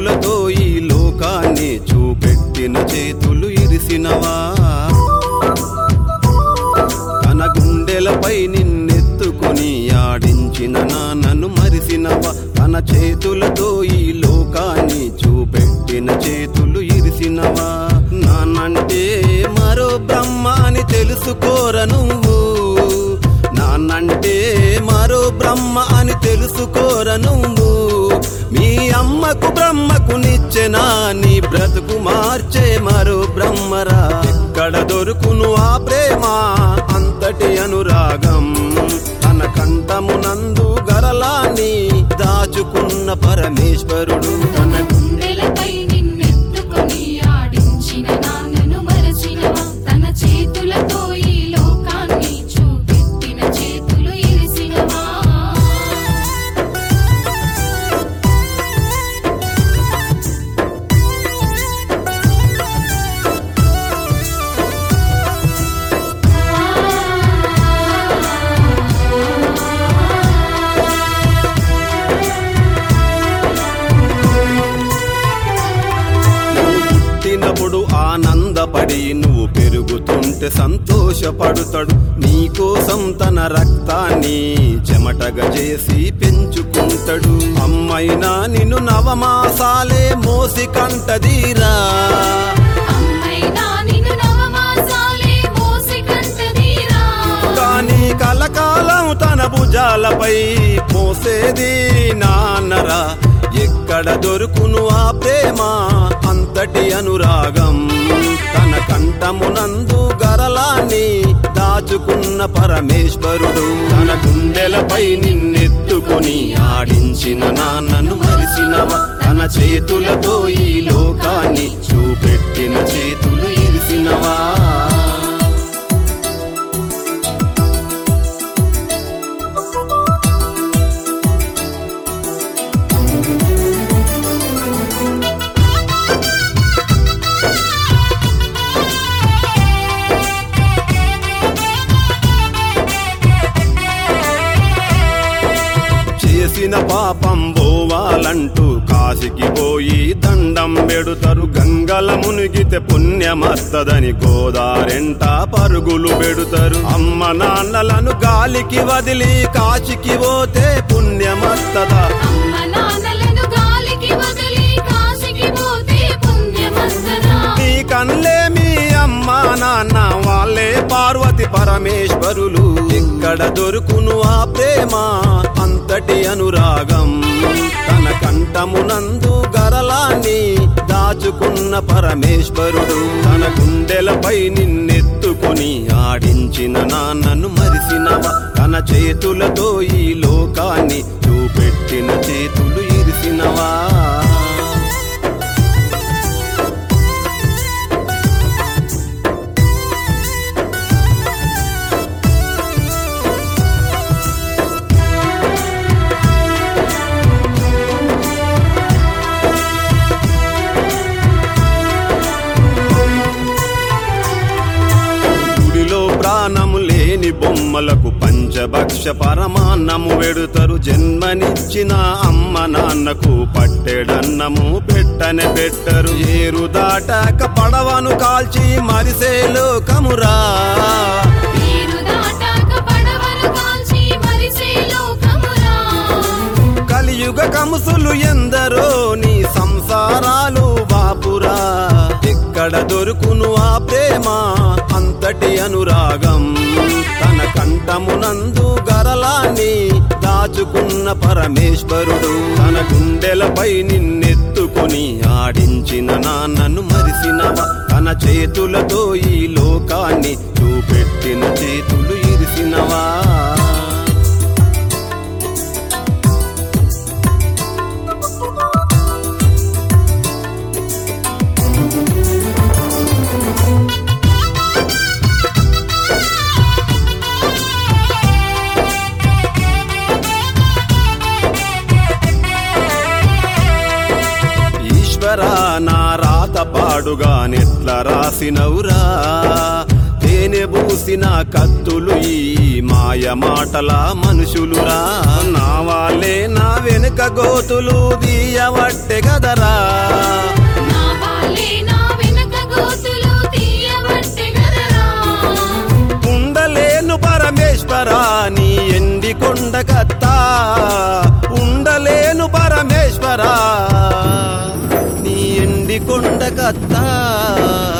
చేతులతో ఈ లోకాన్ని చూపెట్టిన చేతులు ఇరిసినవా తన గుండెలపై నిన్నెత్తుకుని ఆడించిన నాన్నను మరిసినవా తన చేతులతో ఈ లోకాన్ని చూపెట్టిన చేతులు ఇరిసినవా నాన్నంటే మరో బ్రహ్మ అని తెలుసుకోర నువ్వు నాన్నంటే మరో బ్రహ్మ అని తెలుసుకోర నువ్వు మీ అమ్మకు బ్రహ్మకు నిచ్చెనా నీ బ్రతుకు మార్చే మరో బ్రహ్మరా ఎక్కడ దొరుకును ఆ ప్రేమ అంతటి అనురాగం తన కంఠమునందు గరలాన్ని దాచుకున్న పరమేశ్వరుడు తన గుండెలపై నిన్నెత్తుకొని ఆడించిన నాన్నను మరచినవా తన చేతులతో ఈ లోకాన్ని చూపెట్టిన చేతులు ఇరిసినవా నువ్వు పుట్టినప్పుడు ఆనందపడి నువ్వు పెరుగుతుంటే సంతోషపడుతాడు నీకోసం తన రక్తాన్ని చెమటగా చేసి పెంచుకుంటాడు అమ్మైనా నిన్ను నవమాసాలే మోసి కంటదీరా అమ్మైనా నిన్ను నవమాసాలే మోసి కంటదీరా కానీ కలకాలం తన భుజాలపై మోసేది నాన్నరా ఎక్కడ దొరుకును ఆ ప్రేమ అంతటి అనురాగం తన కంఠమునందు గరలాన్ని దాచుకున్న పరమేశ్వరుడు తన గుండెలపై నిన్నెత్తుకొని ఆడించిన నాన్నను మరిసినవ తన చేతులతో ఈ లోకాన్ని చూపెట్టిన చేతులు ఇరిసినవా చేసిన పాపం పోవాలంటూ కాశీకి పోయి దండం పెడుతారు గంగల మునిగితే పుణ్యమత్తదని గోదారెంట పరుగులు పెడుతారు అమ్మ నాన్నలను గాలికి వదిలి కాశీకి పోతే పుణ్యమత్తదా అమ్మ నాన్నలను గాలికి వదిలి కాశీకి పోతే పుణ్యమస్తదా నీ కన్లే మీ అమ్మ నాన్న వాళ్ళే పార్వతి పరమేశ్వరులు ఎక్కడ దొరుకును ఆ ప్రేమ అంతటి అనురాగం తన కంఠమునందు గరలాన్ని దాచుకున్న పరమేశ్వరుడు తన గుండెలపై నిన్నెత్తుకొని ఆడించిన నాన్నను మరిసినవ తన చేతులతో ఈ లోకాన్ని చూపెట్టిన చేతులు ఇరిసినవా గుడిలో ప్రాణము లేని బొమ్మలకు పంచభక్ష పరమాన్నము వెడుతరు జన్మనిచ్చిన అమ్మ నాన్నకు పట్టెడన్నము పెట్టనే పెట్టరు ఏరు దాటాక పడవను కాల్చి మరిసే లోకమురా నీరు దాటాక పడవను కాల్చి మరిసే లోకమురా కలియుగ కముసులు ఎందరో నీ సంసారాలు బాపురా ఎక్కడ దొరుకును ఆ ప్రేమ అంతటి అనురాగం తన కంఠమునందు గరలాన్ని దాచుకున్న పరమేశ్వరుడు తన గుండెలపై నిన్నెత్తుకొని ఆడించిన నాన్నను మరిసినవ తన చేతులతో ఈ లోకాన్ని చూపెట్టిన చేతులు ఇరిసినవా ఈశ్వర నా రాత పాడుగా నెట్ల రాసినవురా తేనె పూసిన కత్తులు ఈ మాయ మాటల మనుషులురా నా వాళ్ళే నా వెను వెనుక గోతులు దీయవట్టె గదరా నా వాళ్ళే నా వెనక గోతులు తీయబట్టే గదరా ఉండలేను పరమేశ్వరా నీ ఎండి కొండ కత్తా ఉండలేను పరమేశ్వరా నీ ఎండి కొండ కత్తా